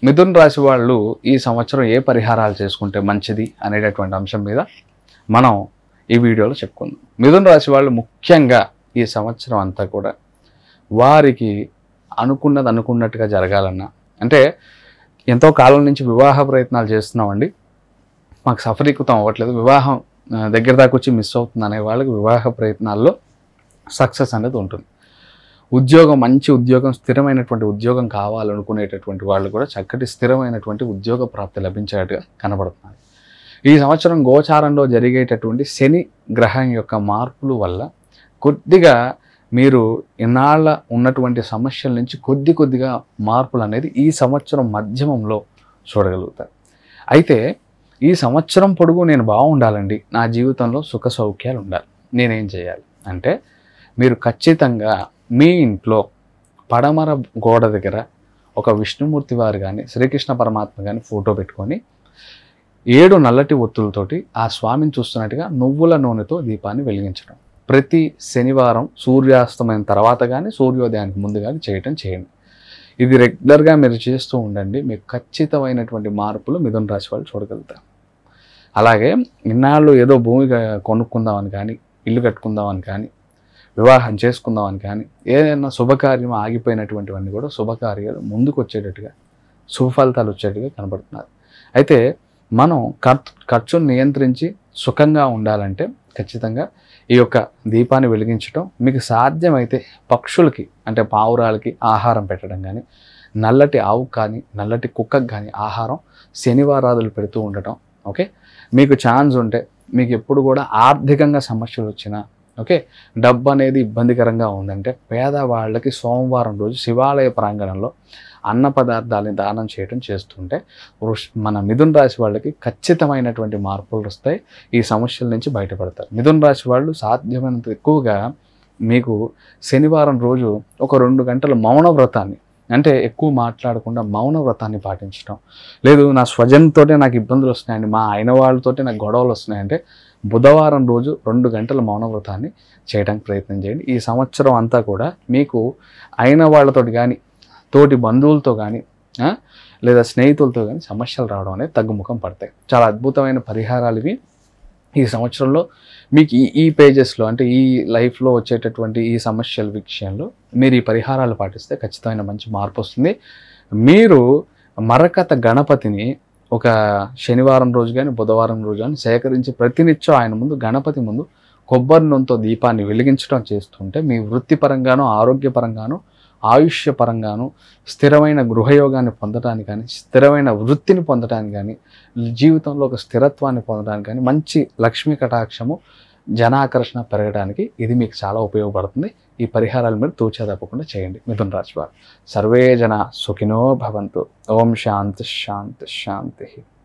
మిథున్ రాశి వాళ్ళు ఈ సంవత్సరం ఏ పరిహారాలు చేసుకుంటే మంచిది అనేటటువంటి అంశం మీద మనం ఈ వీడియోలో చెప్పుకుందాం మిథున్ రాశి వాళ్ళు ముఖ్యంగా ఈ సంవత్సరం అంతా కూడా వారికి అనుకున్నది అనుకున్నట్టుగా జరగాలన్నా అంటే ఎంతో కాలం నుంచి వివాహ ప్రయత్నాలు చేస్తున్నామండి మాకు సఫలీకృతం అవ్వట్లేదు వివాహం ఆ, దగ్గర దాకా వచ్చి మిస్ అవుతుంది అనే వాళ్ళకి వివాహ ప్రయత్నాల్లో సక్సెస్ అనేది ఉంటుంది ఉద్యోగం మంచి ఉద్యోగం స్థిరమైనటువంటి ఉద్యోగం కావాలనుకునేటటువంటి వాళ్ళు కూడా చక్కటి స్థిరమైనటువంటి ఉద్యోగ ప్రాప్తి లభించేట్టుగా కనబడుతున్నారు ఈ సంవత్సరం గోచారంలో జరిగేటటువంటి శని గ్రహం యొక్క మార్పుల వల్ల కొద్దిగా మీరు ఇన్నాళ్ళ ఉన్నటువంటి సమస్యల నుంచి కొద్ది కొద్దిగా మార్పులు అనేది ఈ సంవత్సరం మధ్యమంలో చూడగలుగుతారు అయితే ఈ సంవత్సరం పొడుగు నేను బాగుండాలండి నా జీవితంలో సుఖ సౌఖ్యాలు ఉండాలి నేనేం చేయాలి అంటే మీరు ఖచ్చితంగా మీ ఇంట్లో పడమర గోడ దగ్గర ఒక విష్ణుమూర్తి వారు కానీ శ్రీకృష్ణ పరమాత్మ కానీ ఫోటో పెట్టుకొని ఏడు నల్లటి ఒత్తులతోటి ఆ స్వామిని చూస్తున్నట్టుగా నువ్వుల నూనెతో దీపాన్ని వెలిగించడం ప్రతి శనివారం సూర్యాస్తమైన తర్వాత కానీ సూర్యోదయానికి ముందు కానీ చేయటం చేయండి ఇది రెగ్యులర్గా మీరు చేస్తూ ఉండండి మీకు ఖచ్చితమైనటువంటి మార్పులు మిథున రాశి వాళ్ళు చూడగలుగుతారు అలాగే ఇన్నాళ్ళు ఏదో భూమి గా- కొనుక్కుందామని కానీ ఇల్లు కట్టుకుందామని కానీ వివాహం చేసుకుందామని కానీ ఏదైనా శుభకార్యం ఆగిపోయినటువంటివన్నీ కూడా శుభకార్యాలు ముందుకు వచ్చేటట్టుగా శుభ ఫలితాలు వచ్చేట్టుగా కనబడుతున్నారు అయితే మనం ఖర్చు ఖర్చును నియంత్రించి సుఖంగా ఉండాలంటే ఖచ్చితంగా ఈ యొక్క దీపాన్ని వెలిగించడం మీకు సాధ్యమైతే పక్షులకి అంటే పావురాలకి ఆహారం పెట్టడం కానీ నల్లటి ఆవు కానీ నల్లటి కుక్కకు కానీ ఆహారం శనివారాదులు పెడుతూ ఉండటం ఓకే మీకు ఛాన్స్ ఉంటే మీకు ఎప్పుడు కూడా ఆర్థికంగా సమస్యలు వచ్చినా ఓకే డబ్బు అనేది ఇబ్బందికరంగా ఉందంటే పేదవాళ్ళకి సోమవారం రోజు శివాలయ ప్రాంగణంలో అన్న పదార్థాలని దానం చేయడం చేస్తుంటే వృష్- మన మిథున్ రాశి వాళ్ళకి ఖచ్చితమైనటువంటి మార్పులు వస్తాయి ఈ సమస్యల నుంచి బయటపడతారు మిథున్ రాశి వాళ్ళు సాధ్యమైనంత ఎక్కువగా మీకు శనివారం రోజు ఒక రెండు గంటల మౌన వ్రతాన్ని అంటే ఎక్కువ మాట్లాడకుండా మౌన వ్రతాన్ని పాటించడం లేదు నా స్వజన్తోటే నాకు ఇబ్బందులు వస్తున్నాయండి మా అయిన వాళ్ళతోటే నాకు గొడవలు వస్తున్నాయంటే బుధవారం రోజు రెండు గంటల మౌన వ్రతాన్ని చేయడానికి ప్రయత్నం చేయండి ఈ సంవత్సరం అంతా కూడా మీకు అయిన వాళ్ళతోటి కానీ తోటి బంధువులతో కానీ ఆ, లేదా స్నేహితులతో కానీ సమస్యలు రావడం అనేది తగ్గుముఖం పడతాయి చాలా అద్భుతమైన పరిహారాలు ఇవి ఈ సంవత్సరంలో మీకు ఈ ఈ పేజెస్లో అంటే ఈ లైఫ్లో వచ్చేటటువంటి ఈ సమస్యల విషయంలో మీరు ఈ పరిహారాలు పాటిస్తే ఖచ్చితమైన మంచి మార్పు వస్తుంది మీరు మరకత గణపతిని ఒక శనివారం రోజు కానీ బుధవారం రోజు కానీ సేకరించి ప్రతినిత్యం ఆయన ముందు గణపతి ముందు కొబ్బరి నూనెతో దీపాన్ని వెలిగించడం చేస్తుంటే మీ వృత్తిపరంగాను ఆరోగ్యపరంగాను ఆయుష్యపరంగాను స్థిరమైన గృహయోగాన్ని పొందడానికి కానీ స్థిరమైన వృత్తిని పొందడానికి కానీ జీవితంలో ఒక స్థిరత్వాన్ని పొందడానికి కానీ మంచి లక్ష్మీ కటాక్షము జనాకర్షణ పెరగడానికి ఇది మీకు చాలా ఉపయోగపడుతుంది ఈ పరిహారాలు మీరు తూచా తప్పకుండా చేయండి మిథున్ రాశి వారు సర్వే జన సుఖినో భవంతు ఓం శాంతి శాంతి శాంతి